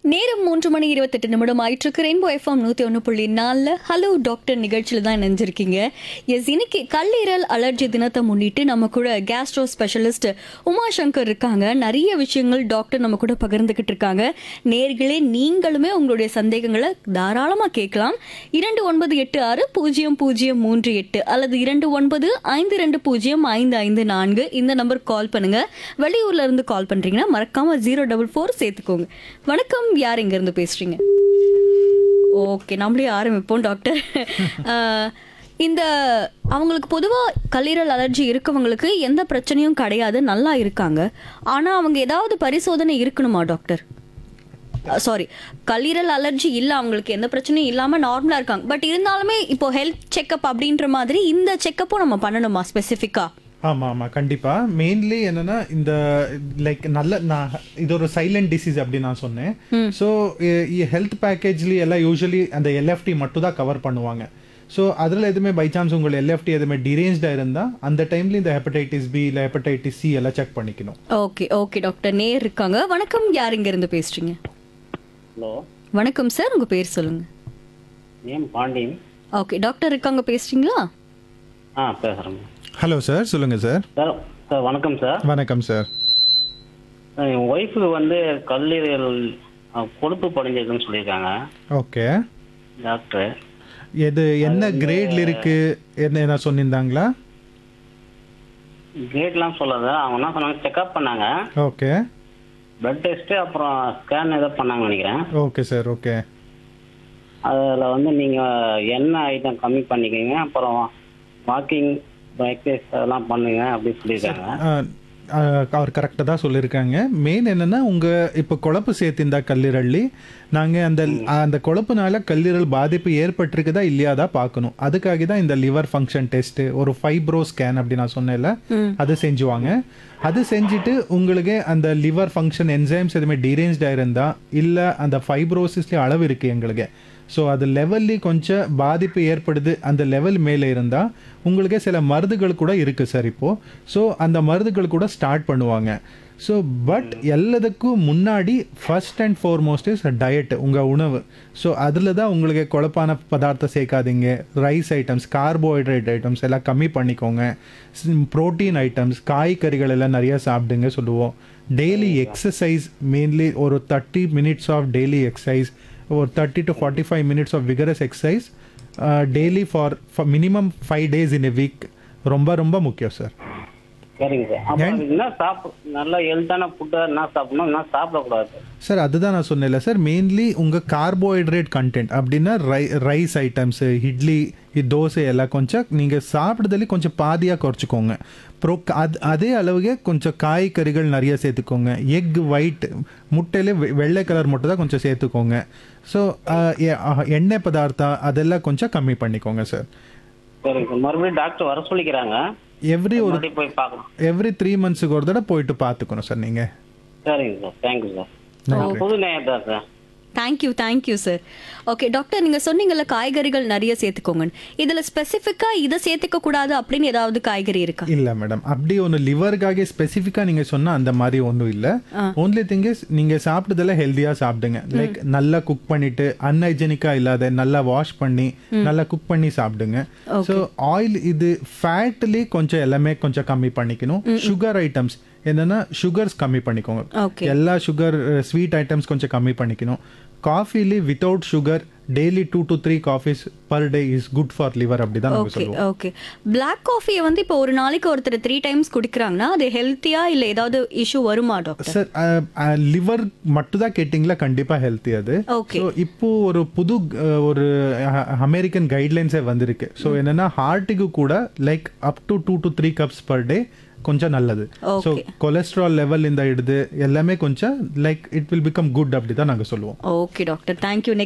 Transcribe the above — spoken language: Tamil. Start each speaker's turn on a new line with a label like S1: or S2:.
S1: நேரம் மூன்று மணி இருபத்தெட்டு நிமிடம் ஆயிட்டு ரெயின்போ எஃப்எம் நூற்றி ஒன்று புள்ளி நாலில் ஹலோ டாக்டர் நிகழ்ச்சியில் தான் நினைஞ்சிருக்கீங்க எஸ் இன்னைக்கு கல்லீரல் அலர்ஜி தினத்தை முன்னிட்டு நம்ம கூட கேஸ்ட்ரோ ஸ்பெஷலிஸ்ட் உமாசங்கர் இருக்காங்க நிறைய விஷயங்கள் டாக்டர் நம்ம கூட பகிர்ந்துக்கிட்டு இருக்காங்க நேர்களே நீங்களுமே உங்களுடைய சந்தேகங்களை தாராளமாக கேட்கலாம் இரண்டு ஒன்பது எட்டு ஆறு பூஜ்ஜியம் பூஜ்ஜியம் மூன்று எட்டு அல்லது இரண்டு ஒன்பது ஐந்து ரெண்டு பூஜ்ஜியம் ஐந்து ஐந்து நான்கு இந்த நம்பருக்கு கால் பண்ணுங்க வெளியூர்ல இருந்து கால் பண்றீங்கன்னா மறக்காம ஜீரோ டபுள் ஃபோர் சேர்த்துக்கோங்க வணக்கம் யார் எங்க இருந்து பேசுறீங்க ஓகே நம்மளே ஆரம்பிப்போம் டாக்டர் அஹ், இந்த அவங்களுக்கு பொதுவாக கல்லீரல் அலர்ஜி இருக்கவங்களுக்கு எந்த பிரச்சனையும் கிடையாது நல்லா இருக்காங்க ஆனால் அவங்க ஏதாவது பரிசோதனை இருக்கணுமா டாக்டர் சாரி கல்லீரல் அலர்ஜி இல்லை அவங்களுக்கு எந்த பிரச்சனையும் இல்லாமல் நார்மலாக இருக்காங்க பட் இருந்தாலுமே இப்போ ஹெல்த் செக்கப் அப்படின்ற மாதிரி இந்த செக்கப்பும் நம்ம பண்ணணுமா ஸ்பெசிஃபிக்காக
S2: ஆமா ஆமா கண்டிப்பா மெயின்லி என்னன்னா இந்த லைக் நல்ல நான் இது ஒரு சைலண்ட் டிசீஸ் அப்படி நான் சொன்னேன் ஸோ ஹெல்த் பேக்கேஜ்ல எல்லாம் யூஸ்வலி அந்த எல்எஃப்டி மட்டும் தான் கவர் பண்ணுவாங்க ஸோ அதில் எதுவுமே பை சான்ஸ் உங்கள் எல்எஃப்டி எதுவுமே டிரேஞ்சாக இருந்தால் அந்த டைம்ல இந்த ஹெப்படைட்டிஸ் பி இல்லை ஹெப்படைட்டிஸ் சி எல்லாம் செக் பண்ணிக்கணும்
S1: ஓகே ஓகே டாக்டர் நேர் இருக்காங்க வணக்கம் யார் இங்க இருந்து பேசுறீங்க
S3: ஹலோ
S1: வணக்கம் சார் உங்க பேர் சொல்லுங்க
S3: நேம் பாண்டியன்
S1: ஓகே டாக்டர் இருக்காங்க பேசுறீங்களா
S3: ஆ பேசுகிறேங்க
S2: ஹலோ சார் சொல்லுங்க சார்
S3: சார் சார் வணக்கம் சார்
S2: வணக்கம் சார்
S3: சார், என் ஒய்ஃபுக்கு வந்து கல்லீரல் அஹ், கொழுப்பு படிஞ்சிருக்குன்னு சொல்லியிருக்காங்க
S2: ஓகே
S3: டாக்டர்
S2: எது என்ன கிரேட்ல இருக்கு என்ன என்ன சொன்னிருந்தாங்களா
S3: கிரேட்லாம் சொல்லாத அவங்க என்ன சொன்னாங்க செக்அப் பண்ணாங்க
S2: ஓகே
S3: பிளட் டெஸ்ட்டு அப்புறம் ஸ்கேன் ஏதோ பண்ணாங்கன்னு நினைக்கிறேன்
S2: ஓகே சார் ஓகே
S3: அதில் வந்து நீங்கள் எண்ணெய் ஐட்டம் கம்மி பண்ணிக்கோங்க அப்புறம் வாக்கிங் எக்ஸசைஸ் அதெல்லாம் பண்ணுங்க அப்படின்னு சொல்லியிருக்காங்க
S2: ஆஹ் ஆஹ் அவர் கரெக்டாக தான் சொல்லியிருக்காங்க மெயின் என்னன்னா உங்க இப்போ குழப்பு சேர்த்திருந்தா கல்லீரல்லி நாங்க அந்த அந்த குழப்புனால கல்லீரல் பாதிப்பு ஏற்பட்டிருக்குதா இல்லையாதா பார்க்கணும் அதுக்காக தான் இந்த லிவர் ஃபங்க்ஷன் டெஸ்ட் ஒரு ஃபைப்ரோ ஸ்கேன் அப்படி நான் சொன்னேன்ல அது செஞ்சுவாங்க அது செஞ்சுட்டு உங்களுக்கு அந்த லிவர் ஃபங்க்ஷன் என்சைம்ஸ் எதுவுமே டீரேஞ்ச்டாக இருந்தா இல்லை அந்த ஃபைப்ரோசிஸ்லேயே அளவு இருக்கு எங்களுக்கு ஸோ அது லெவல்லி கொஞ்சம் பாதிப்பு ஏற்படுது அந்த லெவல் மேலே இருந்தால் உங்களுக்கு சில மருந்துகள் கூட இருக்குது சார் இப்போது ஸோ அந்த மருந்துகள் கூட ஸ்டார்ட் பண்ணுவாங்க ஸோ பட் எல்லாத்துக்கும் முன்னாடி first and foremost is diet உங்கள் உணவு ஸோ அதில் தான் உங்களுக்கு குழப்பான பதார்த்தம் சேர்க்காதீங்க ரைஸ் ஐட்டம்ஸ் கார்போஹைட்ரேட் ஐட்டம்ஸ் எல்லாம் கம்மி பண்ணிக்கோங்க ப்ரோட்டீன் ஐட்டம்ஸ் காய்கறிகள் எல்லாம் நிறைய சாப்பிடுங்க சொல்லுவோம் டெய்லி எக்ஸசைஸ் மெயின்லி ஒரு thirty minutes of daily exercise ஒரு thirty to forty five minutes of vigorous exercise daily for minimum five days in a week ரொம்ப ரொம்ப முக்கியம் சார்
S3: சரிங்க சார் அப்புறம் அதுக்கு என்ன சாப்பிட நல்ல ஹெல்த்தான ஃபுட்டாக என்ன சாப்பிடணும் என்ன சாப்பிடக்கூடாது
S2: சார் அதுதான் நான் சொன்னேன்ல சார் மெயின்லி உங்கள் கார்போஹைட்ரேட் கண்டென்ட் அப்படின்னா ரை ரைஸ் ஐட்டம்ஸு இட்லி இ- தோசை எல்லாம் கொஞ்சம் நீங்கள் சாப்பிட்றதுல கொஞ்சம் பாதியாக குறைச்சிக்கோங்க ப்ரோ அது அதே அளவுக்கு கொஞ்சம் காய்கறிகள் நிறைய சேர்த்துக்கோங்க எக் ஒயிட் முட்டையில வெ- வெள்ளை கலர் மட்டும் தான் கொஞ்சம் சேர்த்துக்கோங்க ஸோ எண்ணெய் பதார்த்தம் அதெல்லாம் கொஞ்சம் கம்மி பண்ணிக்கோங்க சார்
S3: சரிங்க சார் மறுபடியும் டாக்டர் வர சொல்லிக்கிறாங்க
S2: எவ்ரி ஒரு
S3: மறுபடியும் போய் பார்க்கணும்
S2: எவ்ரி த்ரீ மந்த்ஸுக்கு ஒரு தடவை போயிட்டு பார்த்துக்கணும் சார் நீங்கள்
S3: சரிங்க சார் தேங்க்யூ சார் நான் புது நேயம் தான் sir
S1: thank you thank you sir okay doctor நீங்க சொன்னீங்கல்ல காய்கறிகள் நிறைய சேர்த்துக்கோங்க இதுல ஸ்பெசிஃபிக்கா இதை சேர்த்துக்க கூடாது அப்படின்னு ஏதாவது காய்கறி இருக்கா
S2: இல்ல மேடம் அப்படி ஒன்று லிவருக்காக ஸ்பெசிஃபிக்கா நீங்க சொன்னா அந்த மாதிரி ஒன்றும் இல்ல ஓன்லி திங் இஸ் நீங்க சாப்பிட்டதெல்லாம் ஹெல்தியா சாப்பிடுங்க லைக் நல்லா குக் பண்ணிட்டு அன்ஹைஜெனிக்கா இல்லாத நல்லா வாஷ் பண்ணி நல்லா குக் பண்ணி சாப்பிடுங்க ஸோ ஆயில் இது ஃபேட்லி கொஞ்சம் எல்லாமே கொஞ்சம் கம்மி பண்ணிக்கணும் சுகர் ஐட்டம்ஸ் என்னன்னா சுகர்ஸ் கம்மி பண்ணிக்கோங்க
S1: ஓகே
S2: எல்லா சுகர் ஸ்வீட் ஐட்டம்ஸ் கொஞ்சம் கம்மி பண்ணிக்கணும் காஃபிலே without sugar daily two to three coffees per day is good for liver அப்படி தான் நாங்கள்
S1: ஓகே
S2: சொல்லுவோம்
S1: ஓகே பிளாக் காஃபியை வந்து இப்போ ஒரு நாளைக்கு ஒருத்தர் த்ரீ டைம்ஸ் குடிக்கிறாங்கன்னா அது ஹெல்த்தியா இல்ல ஏதாவது இஷ்யூ வருமா டாக்டர்
S2: சார் லிவர் மட்டும் தான் கேட்டிங்களா கண்டிப்பா ஹெல்த்தி அது
S1: ஓகே
S2: ஸோ இப்போ ஒரு புது அஹ், ஒரு அமெரிக்கன் கைட்லைன்ஸே வந்திருக்கு ஸோ என்னன்னா ஹார்ட்டுக்கு கூட like up to two to three cups per day கொஞ்சம் நல்லது ஸோ
S1: Okay.
S2: கொலஸ்ட்ரால் லெவல் இந்த இடுது எல்லாமே கொஞ்சம் like it will become good அப்படி தான் நாங்கள் சொல்லுவோம்
S1: ஓகே டாக்டர் தேங்க்யூ